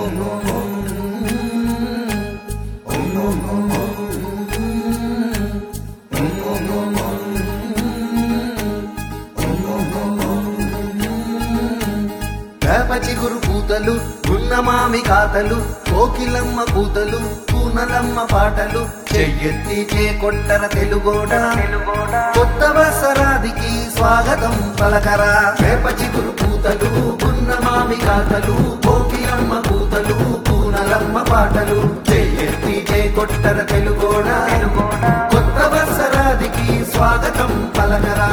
వేప చిగురు పూతలు గున్నమామి కాతలు కోకిలమ్మ కూతలు పూనలమ్మ పాటలు చెయ్యెత్తి చేకొట్టర తెలుగోడ కొత్త వసరాదికి స్వాగతం పలకరా వేప చిగురు పూతలు గున్నమామి కాతలు కోకిలమ్మ కూతలు పూనలమ్మ పాటలు చెయ్యెత్తి చేకొట్టర తెలుగోడ కొత్త వసరాదికి స్వాగతం పలకరా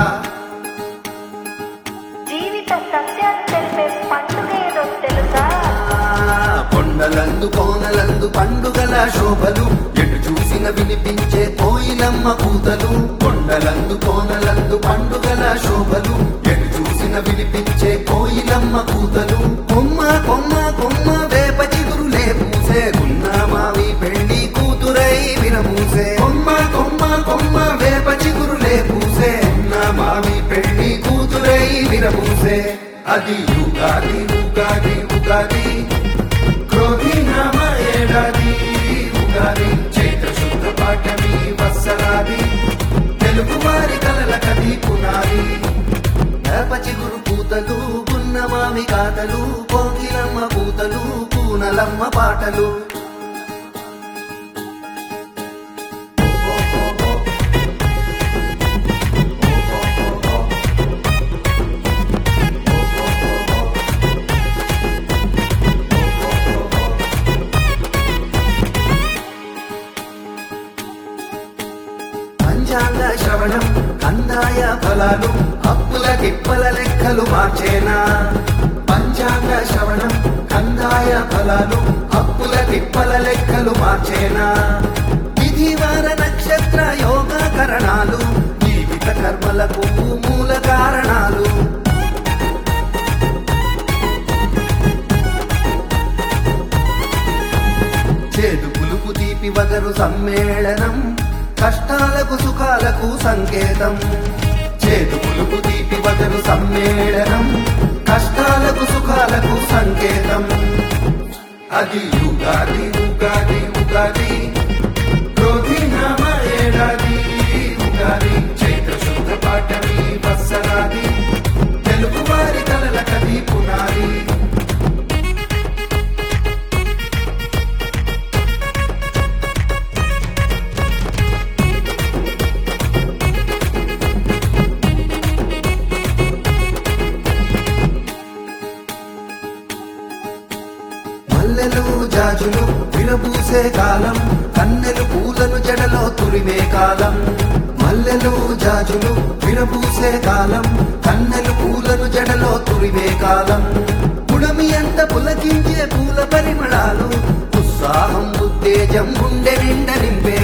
జీవిత సత్యాన్ని తెలిపే పండుగ ఏదో తెలుసా కొండలందు కోనలందు పండుగల శోభలు ఎటు చూసిన వినిపించే కోయిలమ్మ కూతలు కొండలందు కోనలందు పండుగల శోభలు ఎటు చూసిన వినిపించే కోయిలమ్మ కూతలు కొమ్మ కొమ్మ కొమ్మ వేప చిగురులే పూసే గున్న మావి పెళ్లి కూతురై విరమూసే కొమ్మ కొమ్మ కొమ్మ వేప చిగురులే పూసే గున్న మావి పెళ్లి కూతురై విరమూసే అది ఉగాది ఉగాది ఉగాది క్రోధి నామ ఏడాది ఉగాది చైత్ర శుద్ధ పాఠమి వత్సరాది తెలుగు వారి కలల కది పునాది వేప చిగురు పూతలు గున్నమామి కాతలు కోకిలమ్మ పూతలు పూనలమ్మ పాటలు పంచాంగ శ్రవణం కందాయ ఫలాలు అప్పుల తిప్పల లెక్కలు మార్చేనా పంచాంగ శ్రవణం కందాయ ఫలాలు అప్పుల తిప్పల లెక్కలు మార్చేనా విధివార నక్షత్ర యోగ కరణాలు జీవిత కర్మలకు మూల కారణాలు చేదు పులుపు తీపి వగరు సమ్మేళనం కష్టాలకు సుఖాలకు సంకేతం చేదు పులుపు తీపి వగరు సమ్మేళనం కష్టాలకు సుఖాలకు సంకేతం అది ఉగాది ఉగాది ఉగాది క్రోధి నామ ఏడాది ఉగాది చైత్ర శుద్ధ పాఠమి వత్సరాది తెలుగు వారి కలల కది పునాది మల్లెలు జాజులు విరబూసే కాలం కన్నెలు పూలను జడలో తురిమే కాలం మల్లెలు జాజులు విరబూసే కాలం కన్నెలు పూలను జడలో తురిమే కాలం పుడమి ఎంత పులకించే పూల పరిమళాలు ఉత్సాహం ఉత్తేజం గుండె నిండ నింపే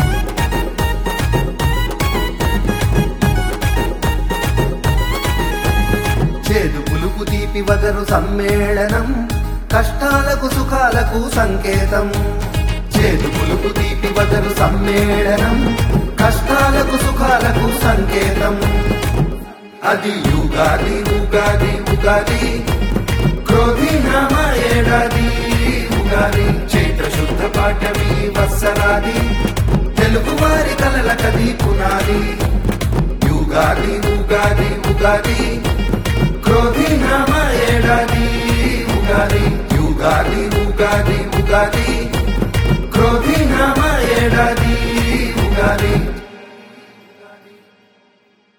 చేదు పులుపు తీపి వగరు సమ్మేళనం కష్టాలకు సుఖాలకు సంకేతం చేదు పులుపు తీపి వగరు సమ్మేళనం కష్టాలకు సుఖాలకు సంకేతం అది ఉగాది ఉగాది ఉగాది క్రోధి నామ ఏడాది ఉగాది చైత్ర శుద్ధ పాఠమి వత్సరాది తెలుగు వారి కలల కది పునాది ఉగాది ఉగాది ఉగాది క్రోధి నామ ఏడాది ఉగాది ఉగాది ఉగాది ఉగాది క్రోధి